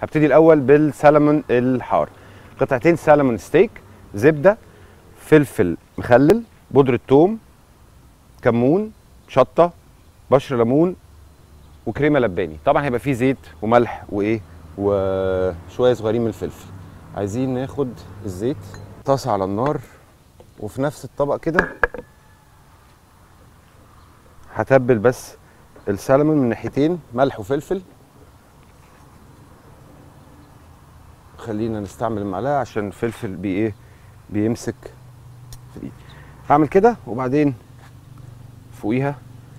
هبتدي الاول بالسلمون الحار قطعتين سلمون ستيك زبده فلفل مخلل بودره ثوم كمون شطه بشر ليمون وكريمه لباني طبعا هيبقى فيه زيت وملح وايه وشويه صغيرين من الفلفل عايزين ناخد الزيت طاسه على النار وفي نفس الطبق كده هتبل بس السلمون من ناحيتين ملح وفلفل خلينا نستعمل المعلقه عشان الفلفل بي ايه بيمسك في الايد هعمل كده وبعدين فوقيها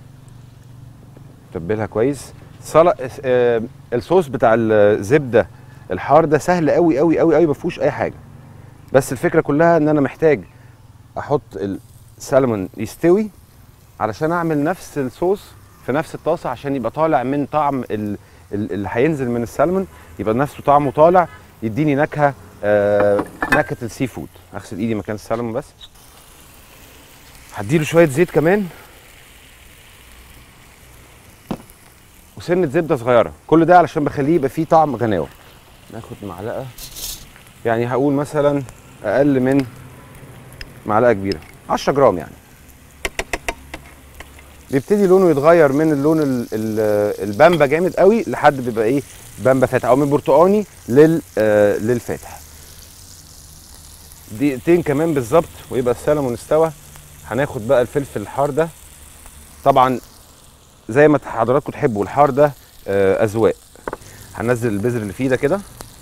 تبلها كويس صل... آه الصوص بتاع الزبده الحار ده سهل قوي قوي قوي قوي ما فيهوش اي حاجه بس الفكره كلها ان انا محتاج احط السلمون يستوي علشان اعمل نفس الصوص في نفس الطاسه عشان يبقى طالع من طعم ال- ال- اللي هينزل من السلمون يبقى نفسه طعمه طالع يديني نكهه آه نكهه السي فود اغسل ايدي مكان السلمون بس هديله شويه زيت كمان وسنه زبده صغيره كل ده علشان بخليه يبقى فيه طعم غناوه ناخد معلقه يعني هقول مثلا اقل من معلقه كبيره 10 جرام يعني بيبتدي لونه يتغير من اللون ال- ال- البامبا جامد قوي لحد بيبقى ايه بامبا فاتح او من برتقاني لل آه للفاتح دقيقتين كمان بالظبط ويبقى السلمون استوى هناخد بقى الفلفل الحار ده طبعا زي ما حضراتكم تحبوا الحار ده آه اذواق هنزل البذر اللي فيه ده كده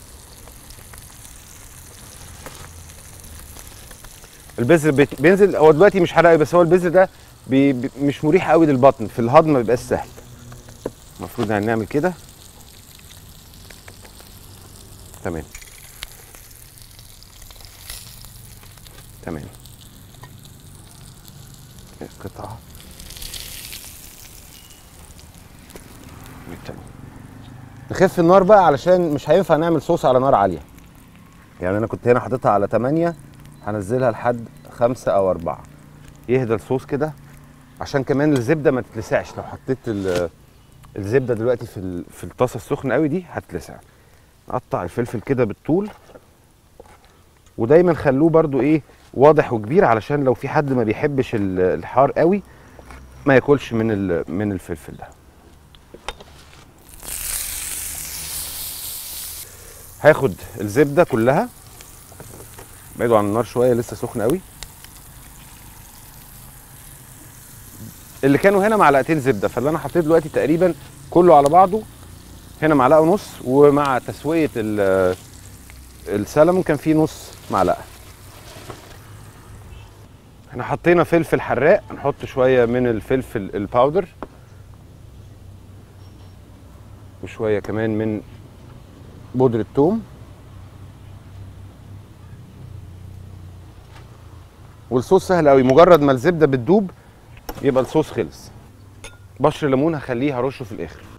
البذر بيت- بينزل هو دلوقتي مش حرقي بس هو البذر ده بي بي مش مريح قوي للبطن في الهضم ما بيبقاش سهل المفروض يعني نعمل كده تمام تمام قطعة والتانية. نخف النار بقى علشان مش هينفع نعمل صوص على نار عالية يعني انا كنت هنا حاططها على 8 هنزلها لحد خمسة او أربعة يهدى الصوص كده عشان كمان الزبده ما تتلسعش لو حطيت ال- الزبده دلوقتي في ال- في الطاسه السخنه قوي دي هتلسع نقطع الفلفل كده بالطول ودايما خلوه برضو ايه واضح وكبير علشان لو في حد ما بيحبش ال- الحار قوي ما ياكلش من ال- من الفلفل ده هاخد الزبده كلها بعيدوا عن النار شويه لسه سخنه قوي اللي كانوا هنا معلقتين زبده فاللي انا حطيت دلوقتي تقريبا كله على بعضه هنا معلقه ونص ومع تسويه ال- السلمون كان فيه نص معلقه احنا حطينا فلفل حراق هنحط شويه من الفلفل الباودر وشويه كمان من بودره ثوم والصوص سهل قوي مجرد ما الزبده بتدوب يبقى الصوص خلص بشر ليمون هخليه هرشه في الاخر